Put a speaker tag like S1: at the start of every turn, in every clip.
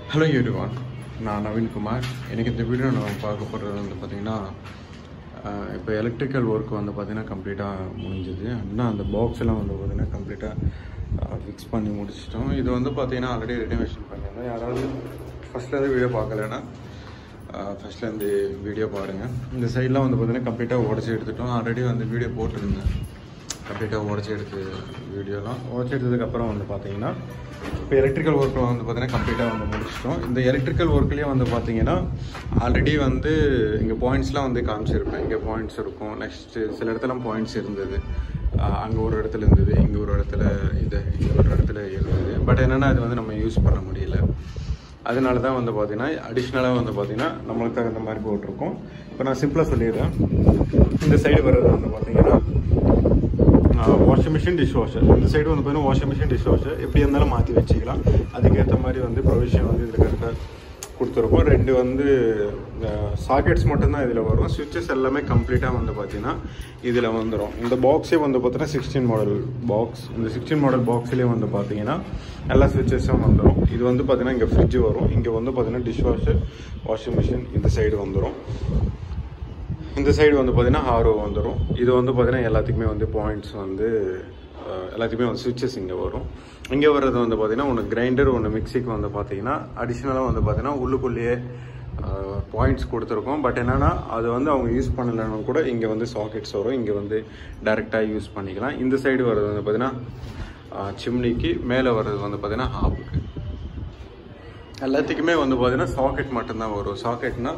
S1: hello everyone நான் நவீன்குமார் எனக்கு இந்த வீடியோ நம்ம பார்க்க போகிறது வந்து பார்த்திங்கன்னா இப்போ எலக்ட்ரிக்கல் ஒர்க் வந்து பார்த்திங்கன்னா கம்ப்ளீட்டாக முடிஞ்சுது அப்படின்னா அந்த பாக்ஸ் எல்லாம் வந்து பார்த்திங்கன்னா கம்ப்ளீட்டாக ஃபிக்ஸ் பண்ணி முடிச்சிட்டோம் இது வந்து பார்த்திங்கன்னா ஆல்ரெடி ரெனிவேஷன் பண்ணியிருந்தோம் யாராவது ஃபஸ்ட்லேருந்து வீடியோ பார்க்கலன்னா ஃபஸ்ட்லேருந்து வீடியோ பாருங்கள் இந்த சைட்லாம் வந்து பார்த்திங்கன்னா கம்ப்ளீட்டாக உடச்சி எடுத்துட்டோம் ஆல்ரெடி வந்து வீடியோ போட்டிருந்தேன் கம்ப்ளீட்டாக உடச்சி எடுத்து வீடியோலாம் உடச்சி எடுத்ததுக்கப்புறம் வந்து பார்த்தீங்கன்னா இப்போ எலக்ட்ரிக்கல் ஒர்க்கில் வந்து பார்த்தீங்கன்னா கம்ப்ளீட்டாக வந்து முடிச்சிட்டோம் இந்த எலக்ட்ரிக்கல் ஒர்க்லேயே வந்து பார்த்தீங்கன்னா ஆல்ரெடி வந்து இங்கே பாயிண்ட்ஸ்லாம் வந்து காமிச்சிருப்பேன் இங்கே பாயிண்ட்ஸ் இருக்கும் நெக்ஸ்ட்டு சில இடத்துல பாயிண்ட்ஸ் இருந்தது அங்கே ஒரு இடத்துல இருந்தது இங்கே ஒரு இடத்துல இது இங்கே ஒரு இடத்துல இருந்தது பட் என்னென்னா அது வந்து நம்ம யூஸ் பண்ண முடியல அதனால தான் வந்து பார்த்தீங்கன்னா அடிஷ்னலாக வந்து பார்த்தீங்கன்னா நம்மளுக்கு தகுந்த மாதிரி போட்டிருக்கோம் இப்போ நான் சிம்பிளாக சொல்லிடுறேன் இந்த சைடு வர்றது வந்து பார்த்தீங்கன்னா வாஷிங் மிஷின் டிஷ் வாஷர் இந்த சைடு வந்து பார்த்தீங்கன்னா வாஷிங் மிஷின் டிஷ் வாஷர் எப்படி இருந்தாலும் மாற்றி வச்சுக்கலாம் அதுக்கேற்ற மாதிரி வந்து ப்ரொவிஷன் வந்து இதில் கரெக்டாக கொடுத்துருக்கோம் ரெண்டு வந்து சாக்கெட்ஸ் மட்டும்தான் இதில் வரும் சுவிட்சஸ் எல்லாமே கம்ப்ளீட்டாக வந்து பார்த்தீங்கன்னா இதில் வந்துடும் இந்த பாக்ஸே வந்து பார்த்தீங்கன்னா சிக்ஸ்டீன் மாடல் பாக்ஸ் இந்த சிக்ஸ்டீன் மாடல் பாக்ஸ்லேயே வந்து பார்த்தீங்கன்னா எல்லா சுவிட்சஸும் வந்துடும் இது வந்து பார்த்தீங்கன்னா இங்கே ஃப்ரிட்ஜ் வரும் இங்கே வந்து பார்த்தீங்கன்னா டிஷ் வாஷர் வாஷிங் மிஷின் இந்த சைடு வந்துடும் இந்த சைடு வந்து பார்த்தீங்கன்னா ஆர்ஓ வந்துடும் இது வந்து பார்த்தீங்கன்னா எல்லாத்துக்குமே வந்து பாயிண்ட்ஸ் வந்து அஹ், எல்லாத்துக்குமே வந்து சுவிட்சஸ் இங்கே வரும் இங்கே வர்றது வந்து பார்த்தீங்கன்னா ஒன்று கிரைண்டர் ஒன்று மிக்சிக்கு வந்து பார்த்தீங்கன்னா அடிஷ்னலாக வந்து பார்த்தீங்கன்னா உள்ளுக்குள்ளேயே பாயிண்ட்ஸ் கொடுத்துருக்கோம் பட் என்னென்னா அது வந்து அவங்க யூஸ் பண்ணலைன்னு கூட இங்கே வந்து சாக்கெட்ஸ் வரும் இங்கே வந்து டைரெக்டாக யூஸ் பண்ணிக்கலாம் இந்த சைடு வர்றது வந்து பார்த்தீங்கன்னா சிம்னிக்கு மேலே வர்றது வந்து பார்த்தீங்கன்னா ஹாப்புக்கு எல்லாத்துக்குமே வந்து பார்த்தீங்கன்னா சாக்கெட் மட்டும்தான் வரும் சாக்கெட்னா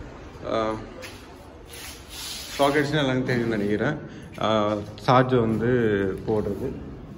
S1: சாக்கெட்ஸ்னு எல்லாரும் தெரியும் நினைக்கிறேன் சார்ஜ் வந்து போடுறது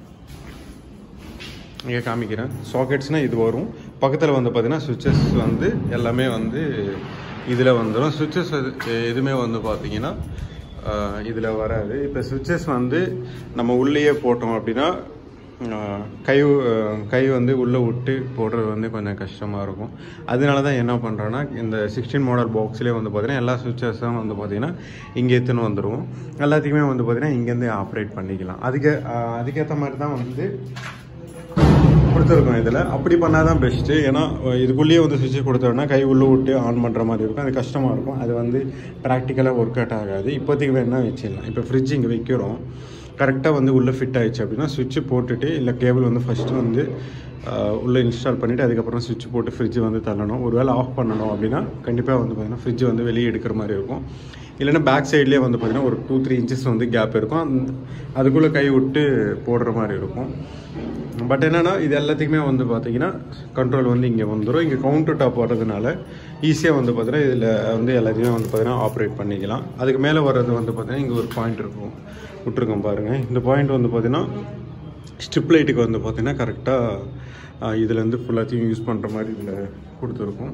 S1: இங்கே காமிக்கிறேன் சாக்கெட்ஸ்னால் இது வரும் பக்கத்தில் வந்து பார்த்தீங்கன்னா சுவிட்சஸ் வந்து எல்லாமே வந்து இதில் வந்துடும் சுவிட்சஸ் எதுவுமே வந்து பார்த்தீங்கன்னா இதில் வராது இப்போ சுவிட்சஸ் வந்து நம்ம உள்ளேயே போட்டோம் அப்படின்னா ஆஹ், கை ஆஹ், கை வந்து உள்ளே விட்டு போடுறது வந்து கொஞ்சம் கஷ்டமாக இருக்கும் அதனால தான் என்ன பண்ணுறோன்னா இந்த சிக்ஸ்டீன் மாடல் பாக்ஸ்லேயே வந்து பார்த்தீங்கன்னா எல்லா சுவிட்சஸும் வந்து பார்த்தீங்கன்னா இங்கே எடுத்துன்னு வந்துடுவோம் எல்லாத்துக்குமே வந்து பார்த்தீங்கன்னா இங்கேருந்து ஆப்ரேட் பண்ணிக்கலாம் அதுக்கு ஆஹ், அதுக்கேற்ற மாதிரி தான் வந்து கொடுத்துருக்கோம் இதில் அப்படி பண்ணால் தான் பெஸ்ட்டு ஏன்னா இதுக்குள்ளேயே வந்து சுவிட்ச் கொடுத்தோம்னா கை உள்ளே விட்டு ஆன் பண்ணுற மாதிரி இருக்கும் அது கஷ்டமாக இருக்கும் அது வந்து ப்ராக்டிக்கலாக ஒர்க் அவுட் ஆகாது இப்போதைக்கு வேணால் வச்சிடலாம் இப்போ ஃப்ரிட்ஜ் இங்கே வைக்கிறோம் கரெக்டாக வந்து உள்ளே ஃபிட் ஆயிடுச்சு அப்படின்னா சுவிட்ச் போட்டுட்டு இல்லை கேபிள் வந்து ஃபஸ்ட்டு வந்து ஆஹ், உள்ளே இன்ஸ்டால் பண்ணிவிட்டு அதுக்கப்புறம் சுவிட்ச் போட்டு ஃப்ரிட்ஜ் வந்து தள்ளணும் ஒருவேளை ஆஃப் பண்ணணும் அப்படின்னா கண்டிப்பாக வந்து பார்த்திங்கன்னா ஃப்ரிட்ஜ் வந்து வெளியே எடுக்கிற மாதிரி இருக்கும் இல்லைன்னா பேக் சைட்லேயே வந்து பார்த்திங்கன்னா ஒரு டூ த்ரீ இன்ச்சஸ் வந்து கேப் இருக்கும் அந்த அதுக்குள்ளே கை விட்டு போடுற மாதிரி இருக்கும் பட் என்னென்னா இது எல்லாத்துக்குமே வந்து பார்த்தீங்கன்னா கண்ட்ரோல் வந்து இங்கே வந்துடும் இங்கே கவுண்டர் டாப் வர்றதுனால ஈஸியாக வந்து பார்த்தீங்கன்னா இதில் வந்து எல்லாத்தையுமே வந்து பார்த்தீங்கன்னா ஆப்ரேட் பண்ணிக்கலாம் அதுக்கு மேலே வர்றது வந்து பார்த்தீங்கன்னா இங்கே ஒரு பாயிண்ட் இருக்கும் விட்ருக்கோம் பாருங்கள் இந்த பாயிண்ட் வந்து பார்த்தீங்கன்னா ஸ்ட்ரிப் லைட்டுக்கு வந்து பார்த்தீங்கன்னா கரெக்டாக இதுலேருந்து ஃபுல்லாத்தையும் யூஸ் பண்ணுற மாதிரி இதில் கொடுத்துருக்கோம்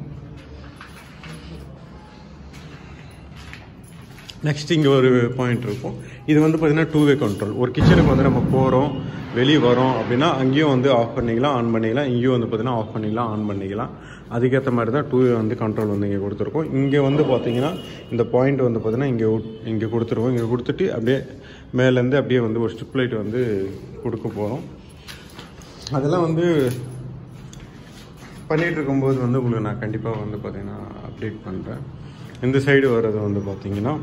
S1: நெக்ஸ்ட் இங்கே ஒரு பாயிண்ட் இருக்கும் இது வந்து பார்த்தீங்கன்னா டூ வே கண்ட்ரோல் ஒரு கிச்சனுக்கு வந்து நம்ம போகிறோம் வெளியே வரோம் அப்படின்னா அங்கேயும் வந்து ஆஃப் பண்ணிக்கலாம் ஆன் பண்ணிக்கலாம் இங்கேயும் வந்து பார்த்தீங்கன்னா ஆஃப் பண்ணிக்கலாம் ஆன் பண்ணிக்கலாம் அதுக்கேற்ற மாதிரி தான் டூ வே வந்து கண்ட்ரோல் வந்து இங்கே கொடுத்துருக்கோம் இங்கே வந்து பார்த்தீங்கன்னா இந்த பாயிண்ட் வந்து பார்த்தீங்கன்னா இங்கே உட்- இங்கே கொடுத்துருவோம் இங்கே கொடுத்துட்டு அப்படியே மேலேருந்து அப்படியே வந்து ஒரு ஸ்ட்ரிப் லைட் வந்து கொடுக்க போகிறோம் அதெல்லாம் வந்து பண்ணிகிட்டு இருக்கும்போது வந்து உங்களுக்கு நான் கண்டிப்பாக வந்து பார்த்தீங்கன்னா அப்டேட் பண்ணுறேன் இந்த சைடு வர்றது வந்து பார்த்தீங்கன்னா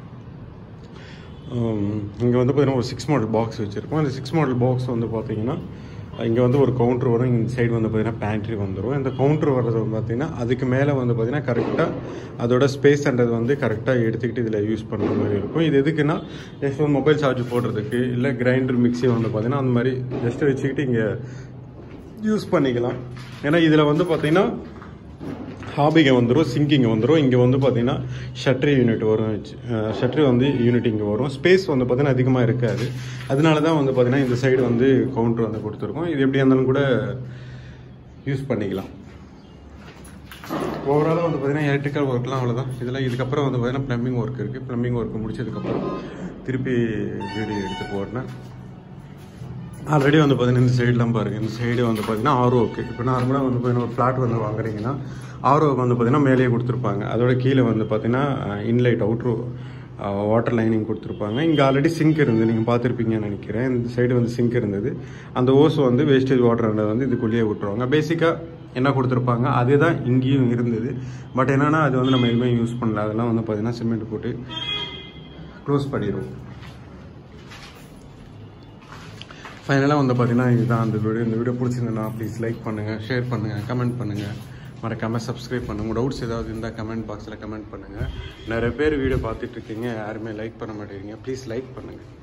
S1: இங்கே வந்து பார்த்தீங்கன்னா ஒரு சிக்ஸ் மாடல் பாக்ஸ் வச்சுருக்கோம் அந்த சிக்ஸ் மாடல் பாக்ஸ் வந்து பார்த்தீங்கன்னா இங்கே வந்து ஒரு கவுண்டர் வரும் இந்த சைடு வந்து பார்த்தீங்கன்னா பேண்ட்ரி வந்துடும் இந்த கவுண்டர் வர்றது வந்து பார்த்தீங்கன்னா அதுக்கு மேலே வந்து பார்த்தீங்கன்னா கரெக்டாக அதோட ஸ்பேஸ்ன்றது வந்து கரெக்டாக எடுத்துக்கிட்டு இதில் யூஸ் பண்ணுற மாதிரி இருக்கும் இது எதுக்குன்னா ஜஸ்ட் ஒரு மொபைல் சார்ஜ் போடுறதுக்கு இல்லை கிரைண்டர் மிக்ஸி வந்து பார்த்தீங்கன்னா அந்த மாதிரி ஜஸ்ட் வச்சுக்கிட்டு இங்கே யூஸ் பண்ணிக்கலாம் ஏன்னா இதில் வந்து பார்த்தீங்கன்னா ஹாபிங்க வந்துடும் சிங்கிங்க வந்துடும் இங்கே வந்து பார்த்தீங்கன்னா ஷட்ரி யூனிட் வரும் ஷட்ரி வந்து யூனிட் இங்கே வரும் ஸ்பேஸ் வந்து பார்த்தீங்கன்னா அதிகமாக இருக்காது அதனால தான் வந்து பார்த்தீங்கன்னா இந்த சைடு வந்து கவுண்டர் வந்து கொடுத்துருக்கோம் இது எப்படியா இருந்தாலும் கூட யூஸ் பண்ணிக்கலாம் ஓவராலாக வந்து பார்த்தீங்கன்னா எலக்ட்ரிக்கல் ஒர்க்லாம் அவ்வளோதான் இதெல்லாம் இதுக்கப்புறம் வந்து பார்த்தீங்கன்னா ப்ளம்பிங் ஒர்க் இருக்குது ப்ளம்பிங் ஒர்க் முடிச்சதுக்கப்புறம் திருப்பி வீடியோ எடுத்து போடுறேன் ஆல்ரெடி வந்து பார்த்தீங்கன்னா இந்த சைட்லாம் பாருங்கள் இந்த சைடு வந்து பார்த்தீங்கன்னா ஆர்ஓக்கு இப்போ நார்மலாக வந்து பார்த்தீங்கன்னா ஒரு ஃப்ளாட் வந்து வாங்குறீங்கன்னா ஆர்ஓக்கு வந்து பார்த்தீங்கன்னா மேலேயே கொடுத்துருப்பாங்க அதோட கீழே வந்து பார்த்தீங்கன்னா இன்லைட் அவுட்ரு வாட்டர் லைனிங் கொடுத்துருப்பாங்க இங்கே ஆல்ரெடி சிங்க் இருந்தது நீங்கள் பார்த்துருப்பீங்கன்னு நினைக்கிறேன் இந்த சைடு வந்து சிங்க் இருந்தது அந்த ஓஸ் வந்து வேஸ்டேஜ் வாட்டர் வந்து இதுக்குள்ளேயே விட்டுருவாங்க பேசிக்காக என்ன கொடுத்துருப்பாங்க அதே தான் இங்கேயும் இருந்தது பட் என்னென்னா அது வந்து நம்ம எதுவுமே யூஸ் பண்ணல அதெல்லாம் வந்து பார்த்தீங்கன்னா சிமெண்ட் போட்டு க்ளோஸ் பண்ணிடுவோம் ஃபைனலாக வந்து பார்த்தீங்கன்னா இதுதான் அந்த வீடியோ இந்த வீடியோ பிடிச்சிருந்தேன்னா ப்ளீஸ் லைக் பண்ணுங்கள் ஷேர் பண்ணுங்கள் கமெண்ட் பண்ணுங்கள் மறக்காமல் சப்ஸ்கிரைப் பண்ணுங்கள் உங்கள் டவுட்ஸ் ஏதாவது இருந்தால் கமெண்ட் பாக்ஸில் கமெண்ட் பண்ணுங்கள் நிறைய பேர் வீடியோ பார்த்துட்டு இருக்கீங்க யாருமே லைக் பண்ண மாட்டேங்கிறீங்க ப்ளீஸ் லைக் பண்ணுங்கள்